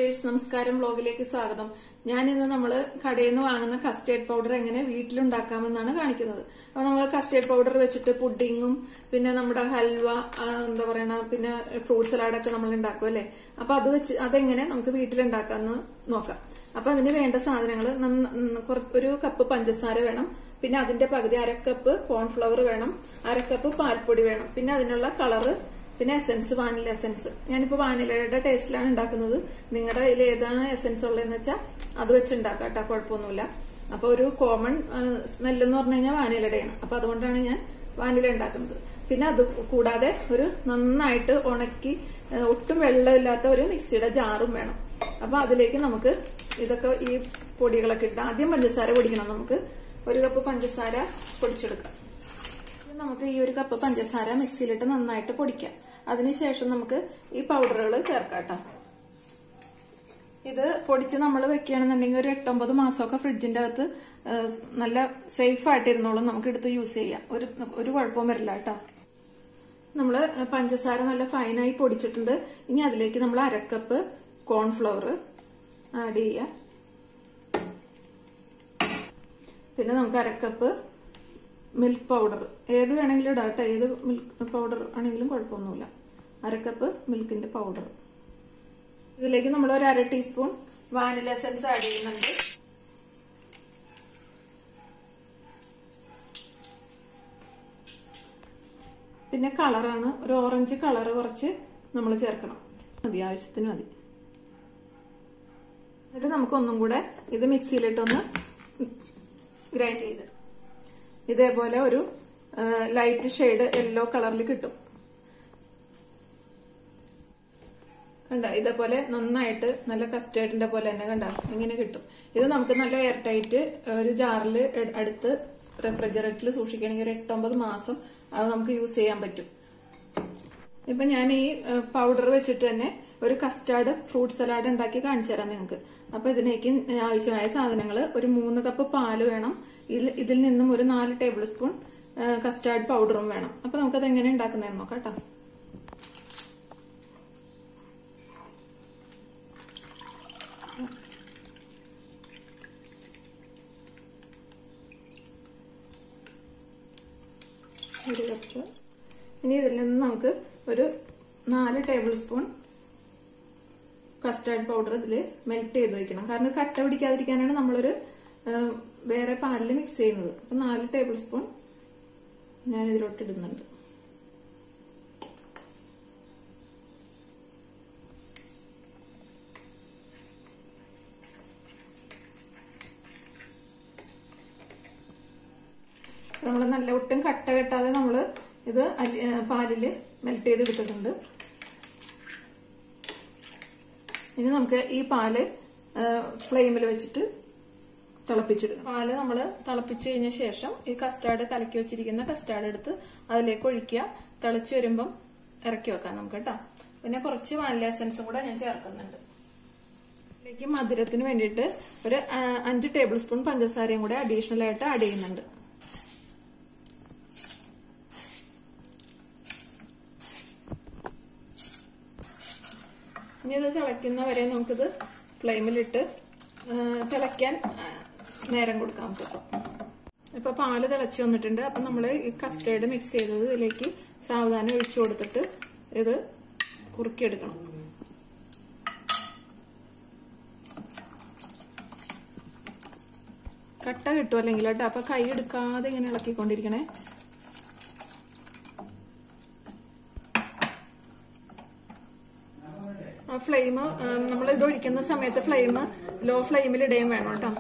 viewers നമസ്കാരം വ്ലോഗിലേക്ക് സ്വാഗതം ഞാൻ ഇന്ന് നമ്മൾ കടയിൽ നിന്ന് വാങ്ങുന്ന കസ്റ്റേർഡ് പൗഡർ എങ്ങനെ വീട്ടിലുണ്ടാക്കാമെന്നാണ് കാണിക്കുന്നത് അപ്പൊ നമ്മൾ കസ്റ്റേർഡ് പൗഡർ വെച്ചിട്ട് പുഡിങ്ങും പിന്നെ നമ്മുടെ ഹൽവ ആ, എന്താ പറയണ പിന്നെ ഫ്രൂട്ട് സലാഡൊക്കെ നമ്മൾ ഉണ്ടാക്കും അല്ലേ അപ്പൊ അത് വെച്ച് അതെങ്ങനെ നമുക്ക് വീട്ടിലുണ്ടാക്കാമെന്ന് നോക്കാം അപ്പൊ അതിന് വേണ്ട സാധനങ്ങൾ ഒരു കപ്പ് പഞ്ചസാര വേണം പിന്നെ അതിന്റെ പകുതി അരക്കപ്പ് കോൺഫ്ലവർ വേണം അരക്കപ്പ് പാൽപ്പൊടി വേണം പിന്നെ അതിനുള്ള കളറ് പിന്നെ എസെൻസ് വാനില എസെൻസ് ഞാനിപ്പോ വാനിലയുടെ ടേസ്റ്റിലാണ് ഉണ്ടാക്കുന്നത് നിങ്ങളുടെ കയ്യിൽ ഏതാണ് എസെൻസ് ഉള്ളതെന്ന് വെച്ചാൽ അത് വെച്ച് ഉണ്ടാക്കാം കേട്ടോ കുഴപ്പമൊന്നുമില്ല അപ്പൊ ഒരു കോമൺ സ്മെല്ല് എന്ന് പറഞ്ഞു കഴിഞ്ഞാൽ വാനിലയുടെയാണ് അപ്പൊ അതുകൊണ്ടാണ് ഞാൻ വാനില ഉണ്ടാക്കുന്നത് പിന്നെ അത് കൂടാതെ ഒരു നന്നായിട്ട് ഉണക്കി ആ, ഒട്ടും വെള്ളമില്ലാത്ത ഒരു മിക്സിയുടെ ജാറും വേണം അപ്പൊ അതിലേക്ക് നമുക്ക് ഇതൊക്കെ ഈ പൊടികളൊക്കെ ഇട്ട് ആദ്യം പഞ്ചസാര പൊടിക്കണം നമുക്ക് ഒരു കപ്പ് പഞ്ചസാര പൊടിച്ചെടുക്കാം ഇത് നമുക്ക് ഈ ഒരു കപ്പ് പഞ്ചസാര മിക്സിയിലിട്ട് നന്നായിട്ട് പൊടിക്കാം അതിനുശേഷം നമുക്ക് ഈ പൗഡറുകൾ ചേർക്കാം കേട്ടോ ഇത് പൊടിച്ച് നമ്മൾ വെക്കുകയാണെന്നുണ്ടെങ്കിൽ ഒരു എട്ടൊമ്പത് മാസമൊക്കെ ഫ്രിഡ്ജിന്റെ അകത്ത് ആ, നല്ല സേഫ് ആയിട്ടിരുന്നോളും നമുക്ക് എടുത്ത് യൂസ് ചെയ്യാം ഒരു ഒരു കുഴപ്പവും വരില്ല കേട്ടോ നമ്മൾ പഞ്ചസാര നല്ല ഫൈനായി പൊടിച്ചിട്ടുണ്ട് ഇനി അതിലേക്ക് നമ്മൾ അരക്കപ്പ് കോൺഫ്ലവർ ആഡ് ചെയ്യാം പിന്നെ നമുക്ക് അരക്കപ്പ് മിൽക്ക് പൗഡർ ഏത് വേണമെങ്കിലും ഇടാം കേട്ടോ ഏത് മിൽക്ക് പൗഡർ ആണെങ്കിലും കുഴപ്പമൊന്നുമില്ല അരക്കപ്പ് മിൽക്കിന്റെ പൗഡർ ഇതിലേക്ക് നമ്മൾ ഒരു അര ടീസ്പൂൺ വാനില എസൻസ് ആഡ് ചെയ്യുന്നുണ്ട് പിന്നെ കളറാണ് ഒരു ഓറഞ്ച് കളർ കുറച്ച് നമ്മൾ ചേർക്കണം മതി ആവശ്യത്തിന് മതി എന്നിട്ട് നമുക്കൊന്നും കൂടെ ഇത് മിക്സിയിലിട്ടൊന്ന് ഗ്രൈൻഡ് ചെയ്ത് ഇതേപോലെ ഒരു ലൈറ്റ് ഷെയ്ഡ് യെല്ലോ കളറിൽ കിട്ടും കണ്ട ഇതേപോലെ നന്നായിട്ട് നല്ല കസ്റ്റേർഡിന്റെ പോലെ തന്നെ കണ്ട ഇങ്ങനെ കിട്ടും ഇത് നമുക്ക് നല്ല എയർ ടൈറ്റ് ഒരു ജാറിൽ അടുത്ത് റെഫ്രിജറേറ്ററിൽ സൂക്ഷിക്കുകയാണെങ്കിൽ ഒരു എട്ടൊമ്പത് മാസം അത് നമുക്ക് യൂസ് ചെയ്യാൻ പറ്റും ഇപ്പൊ ഞാൻ ഈ പൗഡർ വെച്ചിട്ട് തന്നെ ഒരു കസ്റ്റാർഡ് ഫ്രൂട്ട് സലാഡ് ഉണ്ടാക്കി കാണിച്ചു തരാം നിങ്ങൾക്ക് അപ്പൊ ഇതിലേക്ക് ആവശ്യമായ സാധനങ്ങൾ ഒരു മൂന്ന് കപ്പ് പാല് വേണം ഇതിൽ ഇതിൽ നിന്നും ഒരു നാല് ടേബിൾ സ്പൂൺ കസ്റ്റാർഡ് പൗഡറും വേണം അപ്പൊ നമുക്കത് എങ്ങനെ ഉണ്ടാക്കുന്നതെന്ന് നോക്കാം കേട്ടോ ഒരു കപ്പ് ഇനി ഇതിൽ നിന്ന് നമുക്ക് ഒരു നാല് ടേബിൾ സ്പൂൺ കസ്റ്റാർഡ് പൗഡർ ഇതിൽ മെൽറ്റ് ചെയ്ത് വെക്കണം കാരണം കട്ട പിടിക്കാതിരിക്കാനാണ് നമ്മളൊരു ആ, വേറെ പാലിൽ മിക്സ് ചെയ്യുന്നത് അപ്പൊ നാല് ടേബിൾ സ്പൂൺ ഞാൻ ഇതിലോട്ട് ഇടുന്നുണ്ട് നമ്മൾ നല്ല ഒട്ടും കട്ട കെട്ടാതെ നമ്മൾ ഇത് അലി- ആ, പാലില് മെൽറ്റ് ചെയ്ത് എടുത്തിട്ടുണ്ട് ഇനി നമുക്ക് ഈ പാല് ഫ്ലെയിമിൽ വെച്ചിട്ട് തിളപ്പിച്ചെടുക്കും പാല് നമ്മൾ തിളപ്പിച്ച് കഴിഞ്ഞ ശേഷം ഈ കസ്റ്റാർഡ് കലക്കി വെച്ചിരിക്കുന്ന കസ്റ്റാർഡ് എടുത്ത് അതിലേക്ക് ഒഴിക്കുക തിളച്ച് വരുമ്പം ഇറക്കി വെക്കാം നമുക്ക് കേട്ടോ പിന്നെ കുറച്ച് വാനില എസൻസും കൂടെ ഞാൻ ചേർക്കുന്നുണ്ട് ഇതിലേക്ക് മധുരത്തിന് വേണ്ടിയിട്ട് ഒരു ആ, അഞ്ച് ടേബിൾ സ്പൂൺ പഞ്ചസാരയും കൂടെ അഡീഷണൽ ആയിട്ട് ആഡ് ചെയ്യുന്നുണ്ട് ഇനി ഇത് തിളയ്ക്കുന്ന വരെ നമുക്കിത് ഫ്ലെയിമിലിട്ട് ആ, തിളയ്ക്കാൻ ആ, നേരം കൊടുക്കാം നമുക്കിപ്പോൾ ഇപ്പൊ പാല് തിളച്ച് വന്നിട്ടുണ്ട് അപ്പൊ നമ്മൾ ഈ കസ്റ്റേർഡ് മിക്സ് ചെയ്തത് ഇതിലേക്ക് സാവധാനം ഒഴിച്ചു കൊടുത്തിട്ട് ഇത് കുറുക്കിയെടുക്കണം കട്ട കിട്ടും അല്ലെങ്കിൽ കേട്ടോ അപ്പൊ കൈ എടുക്കാതെ ഇങ്ങനെ ഇളക്കിക്കൊണ്ടിരിക്കണേ ആ ഫ്ലെയിം നമ്മൾ ഇത് ഒഴിക്കുന്ന സമയത്ത് ഫ്ലെയിം ലോ ഫ്ലെയിമിൽ ഇടുകയും വേണം കേട്ടോ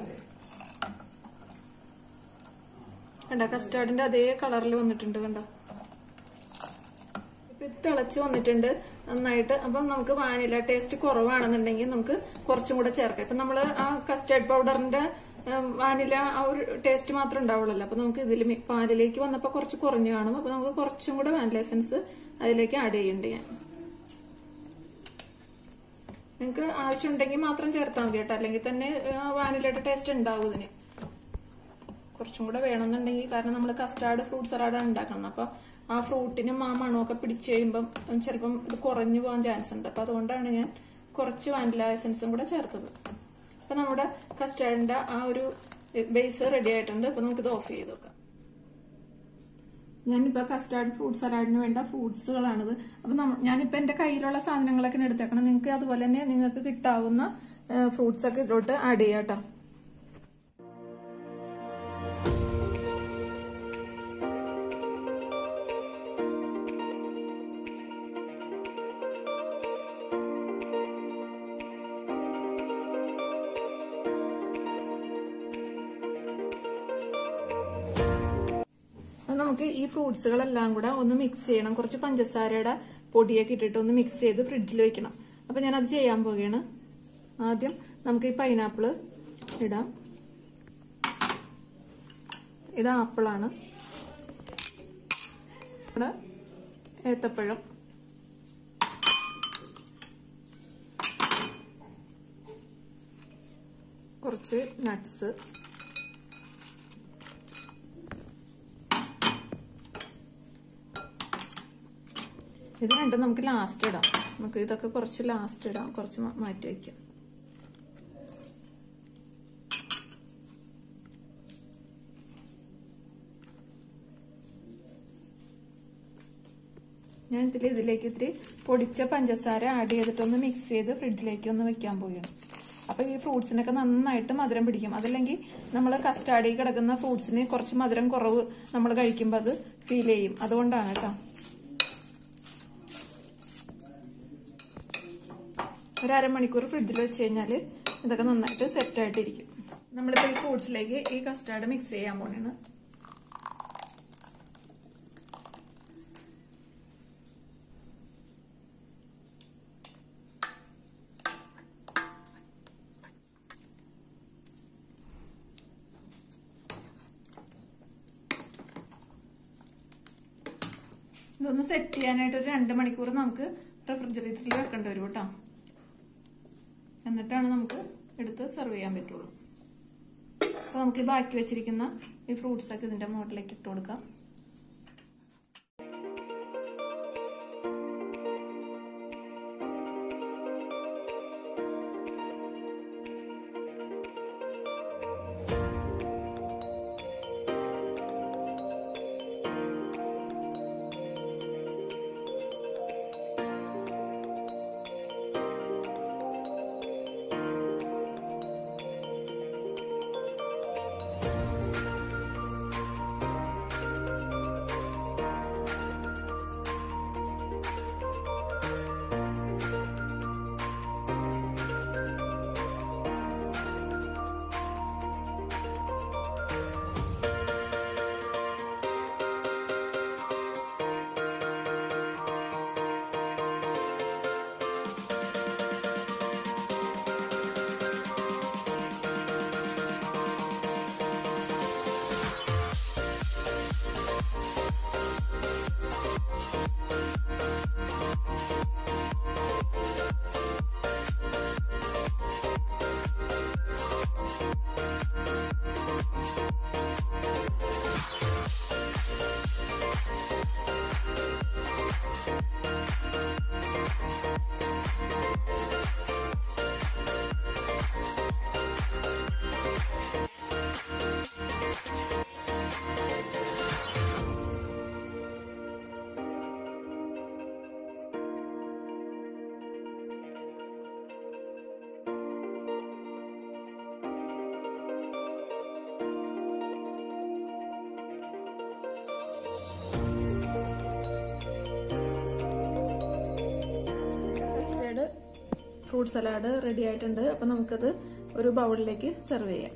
കണ്ട കസ്റ്റാർഡിന്റെ അതേ കളറിൽ വന്നിട്ടുണ്ട് കണ്ടോ ഇപ്പൊ ഇത് തിളച്ച് വന്നിട്ടുണ്ട് നന്നായിട്ട് അപ്പം നമുക്ക് വാനില ടേസ്റ്റ് കുറവാണെന്നുണ്ടെങ്കിൽ നമുക്ക് കുറച്ചും കൂടെ ചേർക്കാം ഇപ്പൊ നമ്മള് ആ കസ്റ്റേർഡ് പൗഡറിന്റെ വാനില ആ ഒരു ടേസ്റ്റ് മാത്രം ഉണ്ടാവുള്ളല്ലോ അപ്പൊ നമുക്ക് ഇതിൽ പാലിലേക്ക് വന്നപ്പോ കുറച്ച് കുറഞ്ഞു കാണും അപ്പൊ നമുക്ക് കുറച്ചും കൂടെ വാനില എസൻസ് അതിലേക്ക് ആഡ് ചെയ്യണ്ട് ഞാൻ നിങ്ങൾക്ക് ആവശ്യമുണ്ടെങ്കിൽ മാത്രം ചേർത്താൽ മതി കേട്ടോ അല്ലെങ്കിൽ തന്നെ ആ, വാനിലയുടെ ടേസ്റ്റ് ഉണ്ടാവും ഇതിന് കുറച്ചും കൂടെ വേണമെന്നുണ്ടെങ്കിൽ കാരണം നമ്മൾ കസ്റ്റാർഡ് ഫ്രൂട്ട് സലാഡാണ് ഉണ്ടാക്കണം അപ്പൊ ആ ഫ്രൂട്ടിനും ആ മണമൊക്കെ പിടിച്ചു കഴിയുമ്പം ചിലപ്പം ഇത് കുറഞ്ഞു പോകാൻ ചാൻസ് ഉണ്ട് അപ്പൊ അതുകൊണ്ടാണ് ഞാൻ കുറച്ച് വാനില എസൻസും കൂടെ ചേർത്തത് അപ്പൊ നമ്മുടെ കസ്റ്റാർഡിന്റെ ആ ഒരു ബേസ് റെഡി ആയിട്ടുണ്ട് അപ്പൊ നമുക്കിത് ഓഫ് ചെയ്ത് നോക്കാം ഞാനിപ്പോ കസ്റ്റാർഡ് ഫ്രൂട്ട് സലാഡിന് വേണ്ട ഫ്രൂട്ട്സുകളാണിത് അപ്പൊ നമ്മ- ഞാനിപ്പോ എന്റെ കയ്യിലുള്ള സാധനങ്ങളൊക്കെ എടുത്തേക്കണം നിങ്ങൾക്ക് അതുപോലെ തന്നെ നിങ്ങൾക്ക് കിട്ടാവുന്ന ഫ്രൂട്ട്സ് ഒക്കെ ഇതിലോട്ട് ആഡ് ചെയ്യാം കേട്ടോ അത് നമുക്ക് ഈ ഫ്രൂട്ട്സുകളെല്ലാം കൂടെ ഒന്ന് മിക്സ് ചെയ്യണം കുറച്ച് പഞ്ചസാരയുടെ പൊടിയൊക്കെ ഇട്ടിട്ട് ഒന്ന് മിക്സ് ചെയ്ത് ഫ്രിഡ്ജിൽ വെക്കണം അപ്പൊ ഞാൻ അത് ചെയ്യാൻ പോവുകയാണ് ആദ്യം നമുക്ക് ഈ പൈനാപ്പിള് ഇടാം ഇത് ആപ്പിളാണ് ഇവിടെ ഏത്തപ്പഴം കുറച്ച് നട്ട്സ് ഇത് രണ്ടും നമുക്ക് ലാസ്റ്റ് ഇടാം നമുക്ക് ഇതൊക്കെ കുറച്ച് ലാസ്റ്റ് ഇടാം കുറച്ച് മാ- മാറ്റി വയ്ക്കാം ഞാൻ ഇതിൽ ഇതിലേക്ക് ഇത്തിരി പൊടിച്ച പഞ്ചസാര ആഡ് ചെയ്തിട്ടൊന്ന് മിക്സ് ചെയ്ത് ഫ്രിഡ്ജിലേക്ക് ഒന്ന് വെക്കാൻ പോവുകയാണ് അപ്പൊ ഈ ഫ്രൂട്ട്സിനൊക്കെ നന്നായിട്ട് മധുരം പിടിക്കും അതല്ലെങ്കിൽ നമ്മൾ കസ്റ്റാർഡിൽ കിടക്കുന്ന ഫ്രൂട്ട്സിന് കുറച്ച് മധുരം കുറവ് നമ്മൾ കഴിക്കുമ്പോൾ അത് ഫീൽ ചെയ്യും അതുകൊണ്ടാണ് കേട്ടോ ഒരു അരമണിക്കൂർ ഫ്രിഡ്ജിൽ വെച്ച് കഴിഞ്ഞാൽ ഇതൊക്കെ നന്നായിട്ട് സെറ്റ് ആയിട്ടിരിക്കും നമ്മളിപ്പോൾ ഈ ഫ്രൂട്ട്സിലേക്ക് ഈ കസ്റ്റാർഡ് മിക്സ് ചെയ്യാൻ പോണേണ് ഇതൊന്ന് സെറ്റ് ചെയ്യാനായിട്ട് ഒരു രണ്ട് മണിക്കൂർ നമുക്ക് റെഫ്രിജറേറ്ററിൽ വെക്കേണ്ടി വരും കേട്ടോ എന്നിട്ടാണ് നമുക്ക് എടുത്ത് സെർവ് ചെയ്യാൻ പറ്റുള്ളൂ അപ്പൊ നമുക്ക് ഈ ബാക്കി വെച്ചിരിക്കുന്ന ഈ ഫ്രൂട്ട്സ് ഒക്കെ ഇതിന്റെ മുകളിലേക്ക് ഇട്ട് കൊടുക്കാം കസ്റ്റേർഡ് ഫ്രൂട്ട് സലാഡ് റെഡി ആയിട്ടുണ്ട് അപ്പൊ നമുക്കത് ഒരു ബൗളിലേക്ക് സെർവ് ചെയ്യാം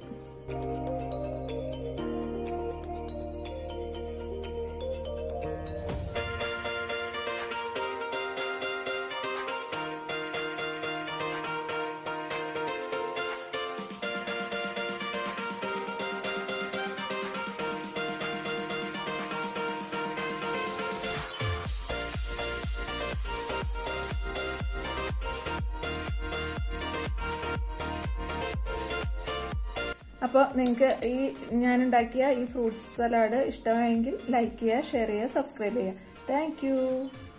അപ്പോൾ നിങ്ങൾക്ക് ഈ ഞാൻ ഉണ്ടാക്കിയ ഈ ഫ്രൂട്ട്സ് സലാഡ് ഇഷ്ടമായെങ്കിൽ ലൈക്ക് ചെയ്യുക ഷെയർ ചെയ്യുക സബ്സ്ക്രൈബ് ചെയ്യുക താങ്ക്